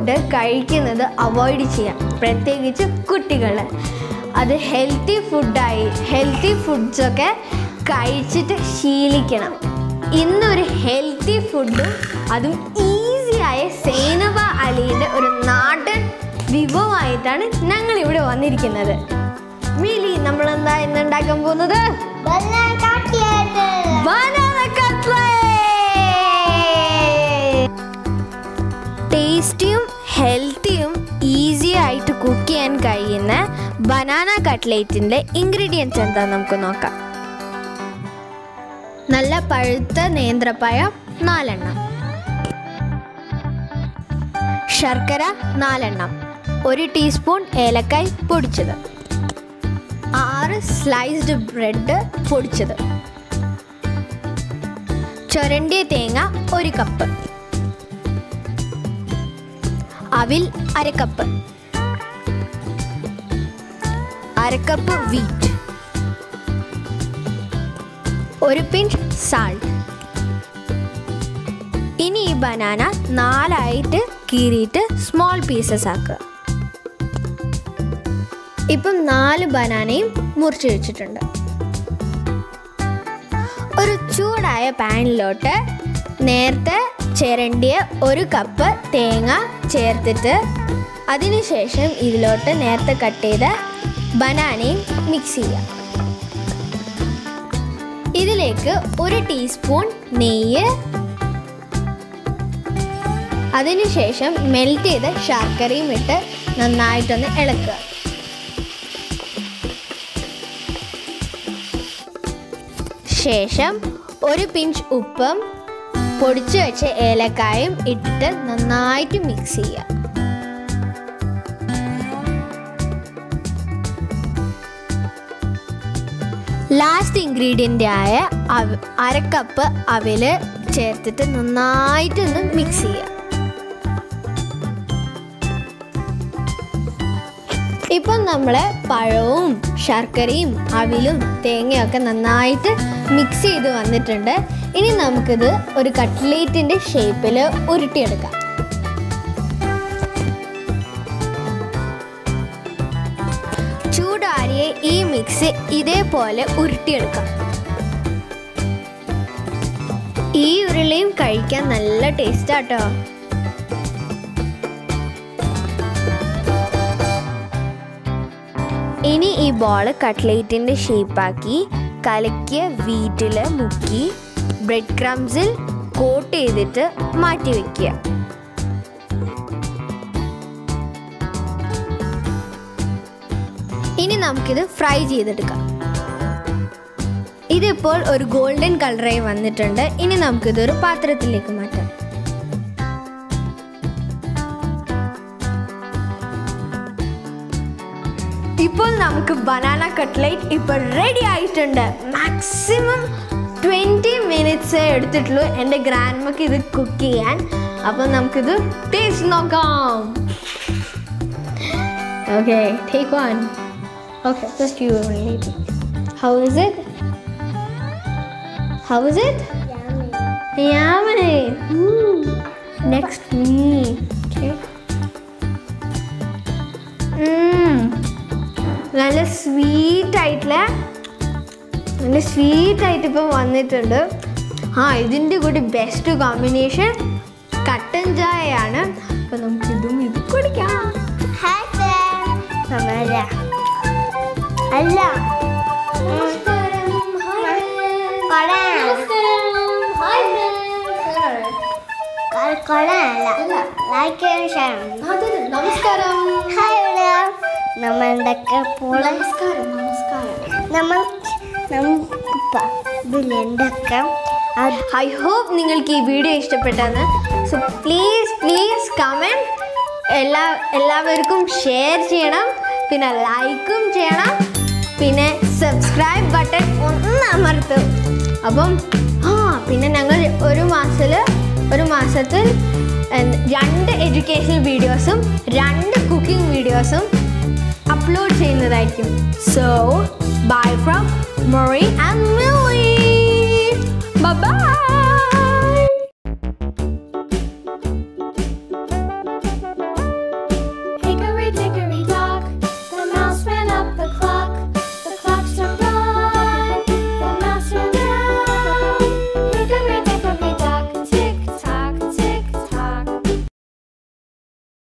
Food കഴിക്കുന്നത് avoid ചെയ്യാം പ്രത്യേകിച്ച് കുട്ടികൾ അത് ഹെൽത്തി ഫുഡായി ഹെൽത്തി ഫുഡ്സൊക്കെ കഴിച്ചിട്ട് ശീലിക്കണം ഇന്നൊരു ഹെൽത്തി ഫുഡും അതും ഈസിയായ സേനബ അലിയുടെ ഒരു നാടൻ വിഭവമായിട്ടാണ് ഞങ്ങൾ ഇവിടെ വന്നിരിക്കുന്നത് മിലി നമ്മൾ എന്താ ഇന്ന് ഉണ്ടാക്കാൻ പോകുന്നത് ബനാന ടേസ്റ്റിയും ഹെൽത്തിയും ഈസി ആയിട്ട് കുക്ക് ചെയ്യാൻ കഴിയുന്ന ബനാന കട്ട്ലേറ്റിൻ്റെ ഇൻഗ്രീഡിയൻസ് എന്താ നമുക്ക് നോക്കാം നല്ല പഴുത്ത നേന്ത്രപ്പഴം നാലെണ്ണം ശർക്കര നാലെണ്ണം ഒരു ടീസ്പൂൺ ഏലക്കായ് പൊടിച്ചത് ആറ് സ്ലൈസ്ഡ് ബ്രെഡ് പൊടിച്ചത് ചുരണ്ടിയ തേങ്ങ ഒരു കപ്പ് അവിൽ അരക്കപ്പ് അരക്കപ്പ് വീറ്റ് ഒരു പിഞ്ച് സാൾട്ട് ഇനി ഈ ബനാന നാലായിട്ട് കീറിയിട്ട് സ്മോൾ പീസസ് ആക്കുക ഇപ്പം നാല് ബനാനയും മുറിച്ച് വെച്ചിട്ടുണ്ട് ഒരു ചൂടായ പാനിലോട്ട് നേരത്തെ ചിരണ്ടിയ ഒരു കപ്പ് തേങ്ങ ചേർത്തിട്ട് അതിനുശേഷം ഇതിലോട്ട് നേരത്തെ കട്ട് ചെയ്ത ബനാനയും മിക്സ് ചെയ്യാം ഇതിലേക്ക് ഒരു ടീസ്പൂൺ നെയ്യ് അതിനുശേഷം മെൽറ്റ് ചെയ്ത ശർക്കരയും ഇട്ട് നന്നായിട്ടൊന്ന് ഇളക്കുക ശേഷം ഒരു പിഞ്ച് ഉപ്പും പൊടിച്ചു വെച്ച ഏലക്കായും ഇട്ടിട്ട് നന്നായിട്ട് മിക്സ് ചെയ്യുക ലാസ്റ്റ് ഇൻഗ്രീഡിയൻ്റ് ആയ അവ അരക്കപ്പ് അവില് ചേർത്തിട്ട് നന്നായിട്ടൊന്ന് മിക്സ് ചെയ്യുക ഇപ്പം നമ്മൾ പഴവും ശർക്കരയും അവിലും തേങ്ങയൊക്കെ നന്നായിട്ട് മിക്സ് ചെയ്ത് വന്നിട്ടുണ്ട് ഇനി നമുക്കിത് ഒരു കട്ട്ലേറ്റിൻ്റെ ഷേപ്പിൽ ഉരുട്ടിയെടുക്കാം ചൂടാറിയ ഈ മിക്സ് ഇതേപോലെ ഉരുട്ടിയെടുക്കാം ഈ ഉരുളയും കഴിക്കാൻ നല്ല ടേസ്റ്റാട്ടോ ഇനി ഈ ബോൾ കട്ട്ലേറ്റിൻ്റെ ഷേപ്പാക്കി കലക്കിയ വീറ്റിൽ മുക്കി ബ്രെഡ് ക്രംസിൽ കോട്ട് ചെയ്തിട്ട് മാറ്റി വയ്ക്കുക ഇനി നമുക്കിത് ഫ്രൈ ചെയ്തെടുക്കാം ഇതിപ്പോൾ ഒരു ഗോൾഡൻ കളറായി വന്നിട്ടുണ്ട് ഇനി നമുക്കിതൊരു പാത്രത്തിലേക്ക് മാറ്റാം ഇപ്പോൾ നമുക്ക് ബനാന കട്ട്ലേറ്റ് ഇപ്പോൾ റെഡി ആയിട്ടുണ്ട് മാക്സിമം ട്വൻറ്റി മിനിറ്റ്സ് എടുത്തിട്ടുള്ളൂ എൻ്റെ ഗ്രാൻഡ്മക്ക് ഇത് കുക്ക് ചെയ്യാൻ അപ്പോൾ നമുക്കിത് ടേസ്റ്റ് നോക്കാം okay take one okay just you only how is it how is it Yummy. Mm. Next me. Okay. Mm. നല്ല സ്വീറ്റ് ആയിട്ടുള്ള നല്ല സ്വീറ്റ് ആയിട്ട് ഇപ്പം വന്നിട്ടുണ്ട് ആ ഇതിൻ്റെ കൂടി ബെസ്റ്റ് കോമ്പിനേഷൻ കട്ടൻ ചായയാണ് അപ്പം നമുക്ക് ഇതും ഇത് കുടിക്കാം സമര അല്ല നമസ്കാരം നമ്മളുടെ പോളെ നമസ്കാരം നമസ്കാരം നമ്മൾ നമ്മ ഇതിലുണ്ടൊക്കെ അത് ഐ ഹോപ്പ് നിങ്ങൾക്ക് ഈ വീഡിയോ ഇഷ്ടപ്പെട്ടെന്ന് സോ പ്ലീസ് പ്ലീസ് കമൻറ്റ് എല്ലാ എല്ലാവർക്കും ഷെയർ ചെയ്യണം പിന്നെ ലൈക്കും ചെയ്യണം പിന്നെ സബ്സ്ക്രൈബ് ബട്ടൺ ഒന്ന് അമർത്തും അപ്പം ആ പിന്നെ ഞങ്ങൾ ഒരു മാസത്തിൽ ഒരു മാസത്തിൽ എന്ത് രണ്ട് എഡ്യൂക്കേഷണൽ വീഡിയോസും രണ്ട് കുക്കിംഗ് വീഡിയോസും അപ്ലോഡ് ചെയ്യുന്നതായിരിക്കും so bye from Mori and Mili by